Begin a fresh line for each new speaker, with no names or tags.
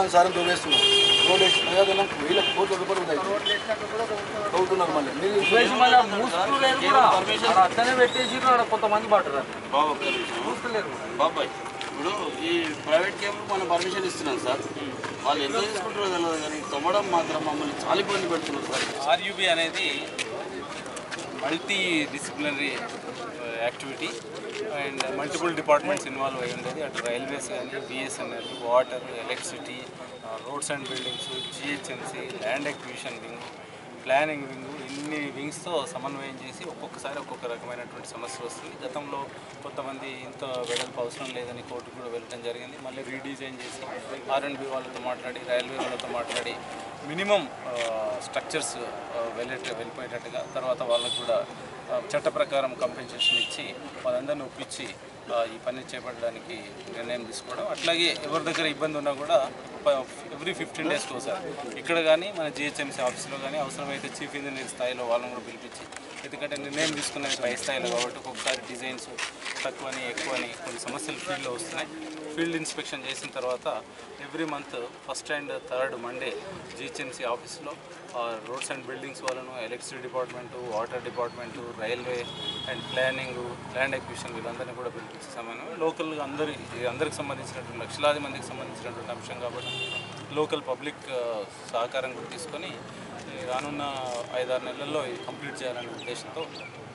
ఇష్టానుసారం తోవేస్తున్నాం రోడ్ వేసి ప్రజాధనం వేల కోట్ల రూపాయలు ఉంటాయి తవ్వుతున్నారు మళ్ళీ మీరు
వేసి మళ్ళీ మూసుకులేరు కూడా ఆడ అట్లనే పెట్టేసిర్రు ఆడ కొంతమంది పడ్డరు
బాబు ఒక్క నిమిషం.
మూసుకులేరు
బాబాయ్ ఇప్పుడు ఈ ప్రైవేట్ కేబుల్ మనం పర్మిషన్ ఇస్తున్నాం సార్ వాళ్ళు ఎంత తీసుకుంటారో తెలియదు కానీ తొమ్మడం మాత్రం మమ్మల్ని చాలా ఇబ్బంది పెడుతున్నారు సార్
ఆర్యూబీ అనేది multi disciplinary activity and multiple departments involve అయి ఉండేది అటు రైల్వేస్ కానీ BSNL water electricity roads and buildings GHMC land acquisition wing planning wing ఇన్ని వింగ్స్తో సమన్వయం చేసి ఒక్కొక్కసారి ఒక్కొక్క రకమైనటువంటి సమస్య వస్తుంది గతంలో కొంతమంది ఇంత వెడల్పు అవసరం లేదని కోర్టుకు కూడా వెళ్ళడం జరిగింది మళ్ళీ రీడిజైన్ చేసి ఆర్ఎండ్బి వాళ్ళతో మాట్లాడి రైల్వే వాళ్ళతో మాట్లాడి మినిమం స్ట్రక్చర్స్ వెళ్ళేట వెళ్ళిపోయేటట్టుగా తర్వాత వాళ్ళకు కూడా ఆ, చట్ట ప్రకారం కంపెన్సేషన్ ఇచ్చి వాళ్ళందరినీ ఒప్పించి ఆ, ఈ పని చేపట్టడానికి నిర్ణయం తీసుకోవడం అట్లాగే ఎవరి దగ్గర ఇబ్బంది ఉన్నా కూడా ఎవ్రీ ఫిఫ్టీన్ డేస్కి ఒకసారి ఇక్కడ కానీ మన జిహెచ్ఎంసీ ఆఫీస్లో కానీ అవసరమైతే చీఫ్ ఇంజనీర్ స్థాయిలో వాళ్ళని కూడా పిలిపించి ఎందుకంటే నిర్ణయం తీసుకునేది పై స్థాయిలో కాబట్టి ఒక్కొక్కసారి డిజైన్స్ తక్కువని ఎక్కువని కొన్ని సమస్యలు ఫీల్డ్లో వస్తున్నాయి ఫీల్డ్ ఇన్స్పెక్షన్ చేసిన తర్వాత every month first and third Monday GHMC ఆఫీస్లో రోడ్స్ అండ్ బిల్డింగ్స్ వాళ్ళను electricity department water department railway and planning land acquisition వీళ్ళందరినీ కూడా పిలిపించామని లోకల్గా అందరి అందరికి సంబంధించినటువంటి లక్షలాది మందికి సంబంధించినటువంటి అంశం కాబట్టి లోకల్ పబ్లిక్ సహకారం కూడా తీసుకొని ఈ రానున్న ఐదారు నెలల్లో ఇది కంప్లీట్ చేయాలనే ఉద్దేశంతో